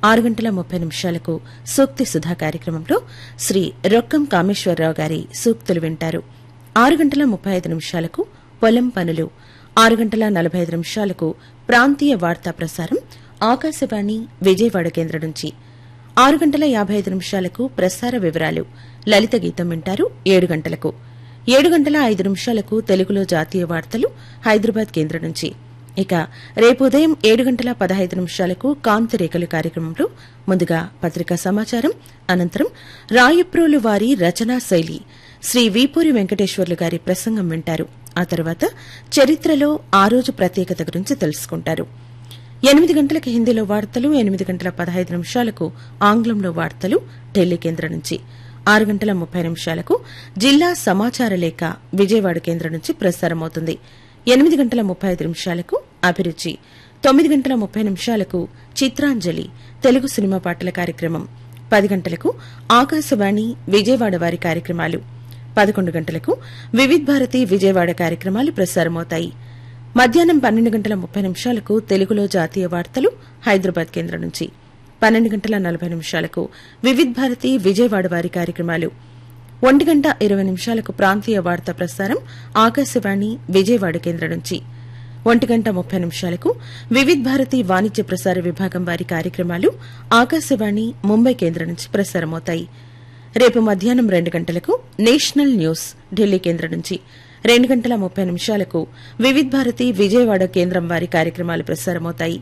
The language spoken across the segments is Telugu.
ఆరు గంటల ముప్పై నిమిషాలకు సూక్తి సుధా కార్యక్రమంలో శ్రీ రొక్కం కామేశ్వరరావు గారి సూక్తులు వింటారు ఆరు గంటల ముప్పై ఐదు నిమిషాలకు పొలం పనులు ఆరు గంటల నలభై ఐదు నిమిషాలకు ప్రాంతీయ వార్తా ప్రసారం ఆకాశవాణి విజయవాడ కేంద్రం నుంచి ఆరు గంటల యాభై ఐదు నిమిషాలకు ప్రసార వివరాలు లలిత గీతం వింటారు ఏడు గంటలకు ఏడు గంటల ఐదు నిమిషాలకు తెలుగులో జాతీయ వార్తలు హైదరాబాద్ కేంద్రం నుంచి ఇక రేపు ఉదయం ఏడు గంటల పదహైదు నిమిషాలకు కాంతి రేఖలు కార్యక్రమంలో ముందుగా పత్రికా సమాచారం అనంతరం రాయప్రోలు వారి రచనా శైలి శ్రీ వీపూరి వెంకటేశ్వర్లు గారి ప్రసంగం వింటారు ఆ తర్వాత చరిత్రలో ఆ రోజు ప్రత్యేకత గురించి తెలుసుకుంటారు ఎనిమిది గంటలకు హిందీలో వార్తలు ఎనిమిది గంటల పదహైదు నిమిషాలకు ఆంగ్లంలో వార్తలు ఢిల్లీ కేంద్రం నుంచి ఆరు గంటల ముప్పై నిమిషాలకు జిల్లా సమాచార లేఖ విజయవాడ కేంద్రం నుంచి ప్రసారమవుతుంది ఎనిమిది గంటల ముప్పై ఐదు నిమిషాలకు అభిరుచి తొమ్మిది గంటల ముప్పై నిమిషాలకు చిత్రాంజలి తెలుగు సినిమా పాటల కార్యక్రమం పది గంటలకు ఆకాశవాణి విజయవాడ వారి కార్యక్రమాలు పదకొండు గంటలకు వివిధ్ భారతి విజయవాడ కార్యక్రమాలు ప్రసారమవుతాయి మధ్యాహ్నం పన్నెండు గంటల ముప్పై నిమిషాలకు తెలుగులో జాతీయ వార్తలు హైదరాబాద్ కేంద్రం నుంచి పన్నెండు గంటల నలభై నిమిషాలకు వివిధ్ భారతి విజయవాడ వారి కార్యక్రమాలు ఒంటి గంట ఇరవై నిమిషాలకు ప్రాంతీయ వార్తా ప్రసారం ఆకాశవాణి విజయవాడ కేంద్రం నుంచి ఒంటి గంట ముప్పై నిమిషాలకు వివిధ్ భారతి వాణిజ్య ప్రసార విభాగం వారి కార్యక్రమాలు ఆకాశవాణి ముంబై కేంద్రం నుంచి ప్రసారమవుతాయి రేపు మధ్యాహ్నం రెండు గంటలకు నేషనల్ న్యూస్ ఢిల్లీ కేంద్రం నుంచి రెండు గంటల ముప్పై నిమిషాలకు వివిధ్ భారతి విజయవాడ కేంద్రం వారి కార్యక్రమాలు ప్రసారమవుతాయి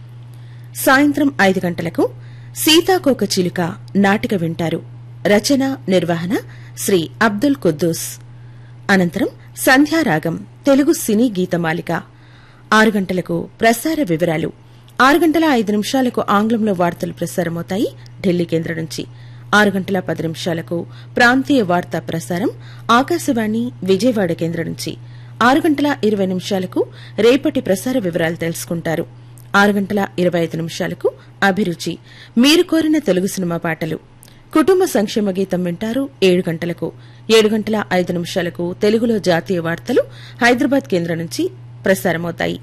సాయంత్రం ఐదు గంటలకు సీతాకోక చిలుక నాటిక వింటారు రచన నిర్వహణ శ్రీ అబ్దుల్ కుద్దూస్ అనంతరం సంధ్యారాగం తెలుగు సినీ గీతమాలిక ఆరు గంటలకు ప్రసార వివరాలు ఆరు గంటల ఐదు నిమిషాలకు ఆంగ్లంలో వార్తలు ప్రసారమవుతాయి ఢిల్లీ కేంద్రం నుంచి ఆరు గంటల పది నిమిషాలకు ప్రాంతీయ వార్తా ప్రసారం ఆకాశవాణి విజయవాడ కేంద్రం నుంచి ఆరు గంటల ఇరవై నిమిషాలకు రేపటి ప్రసార వివరాలు తెలుసుకుంటారు ఆరు గంటల ఇరవై ఐదు నిమిషాలకు అభిరుచి మీరు కోరిన తెలుగు సినిమా పాటలు కుటుంబ సంక్షేమ గీతం వింటారు ఏడు గంటలకు ఏడు గంటల ఐదు నిమిషాలకు తెలుగులో జాతీయ వార్తలు హైదరాబాద్ కేంద్రం నుంచి ప్రసారమవుతాయి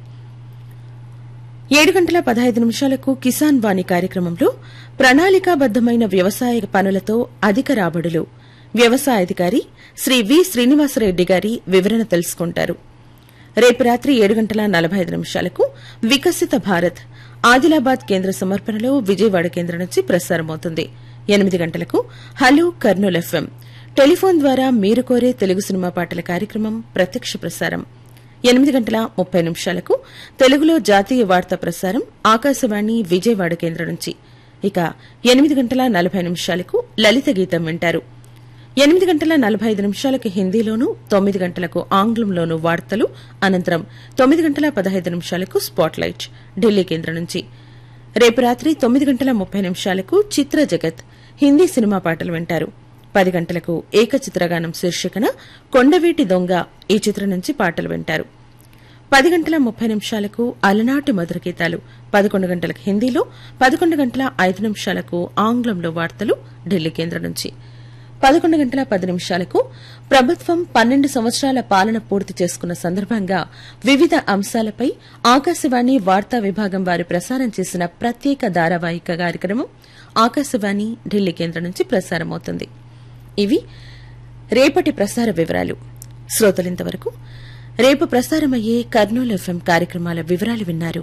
ఏడు గంటల పదహైదు నిమిషాలకు కిసాన్ వాణి కార్యక్రమంలో ప్రణాళికాబద్దమైన వ్యవసాయ పనులతో అధిక రాబడులు వ్యవసాయాధికారి శ్రీ వి శ్రీనివాసరెడ్డి గారి వివరణ తెలుసుకుంటారు రేపు రాత్రి ఏడు గంటల నలభై ఐదు నిమిషాలకు వికసిత భారత్ ఆదిలాబాద్ కేంద్ర సమర్పణలో విజయవాడ కేంద్రం నుంచి ప్రసారమవుతుంది ఎనిమిది గంటలకు హలో కర్నూల్ ఎఫ్ఎం టెలిఫోన్ ద్వారా మీరు కోరే తెలుగు సినిమా పాటల కార్యక్రమం ప్రత్యక్ష ప్రసారం ఎనిమిది గంటల ముప్పై నిమిషాలకు తెలుగులో జాతీయ వార్తా ప్రసారం ఆకాశవాణి విజయవాడ కేంద్రం నుంచి ఇక ఎనిమిది గంటల నలభై నిమిషాలకు లలిత గీతం వింటారు ఎనిమిది గంటల నలభై ఐదు నిమిషాలకు హిందీలోను తొమ్మిది గంటలకు ఆంగ్లంలోను వార్తలు అనంతరం తొమ్మిది గంటల పదహైదు నిమిషాలకు స్పాట్లైట్ ఢిల్లీ కేంద్రం నుంచి రేపు రాత్రి తొమ్మిది గంటల ముప్పై నిమిషాలకు చిత్ర జగత్ హిందీ సినిమా పాటలు వింటారు పది గంటలకు ఏకచిత్రగానం శీర్షికన కొండవీటి దొంగ ఈ చిత్రం నుంచి పాటలు వింటారు పది గంటల ముప్పై నిమిషాలకు అలనాటి మధుర గీతాలు పదకొండు గంటలకు హిందీలో పదకొండు గంటల ఐదు నిమిషాలకు ఆంగ్లంలో వార్తలు ఢిల్లీ కేంద్రం నుంచి పదకొండు గంటల పది నిమిషాలకు ప్రభుత్వం పన్నెండు సంవత్సరాల పాలన పూర్తి చేసుకున్న సందర్భంగా వివిధ అంశాలపై ఆకాశవాణి వార్తా విభాగం వారు ప్రసారం చేసిన ప్రత్యేక ధారావాహిక కార్యక్రమం ఆకాశవాణి ఢిల్లీ కేంద్రం నుంచి ప్రసారమవుతుంది ఇవి రేపటి ప్రసార వివరాలు శ్రోతలింతవరకు రేపు ప్రసారమయ్యే కర్నూలు ఎఫ్ఎం కార్యక్రమాల వివరాలు విన్నారు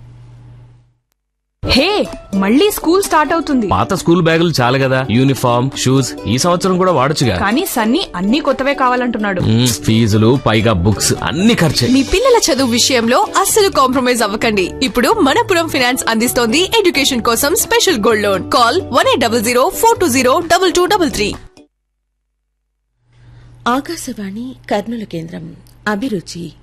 హే మళ్ళీ స్కూల్ స్టార్ట్ అవుతుంది పాత స్కూల్ బ్యాగులు చాలు కదా యూనిఫామ్ షూస్ ఈ సంవత్సరం కూడా వాడొచ్చుగా కానీ సన్నీ అన్ని కొత్తవే కావాలంటున్నాడు మ్మ్, ఫీజులు పైగా బుక్స్ అన్ని ఖర్చే మీ పిల్లల చదువు విషయంలో అస్సలు కాంప్రమైజ్ అవ్వకండి ఇప్పుడు మనపురం ఫైనాన్స్ అందిస్తోంది ఎడ్యుకేషన్ కోసం special gold loan call one eight double zero four two zero double two double three Akashvani Kurnool కేంద్రం అభిరుచి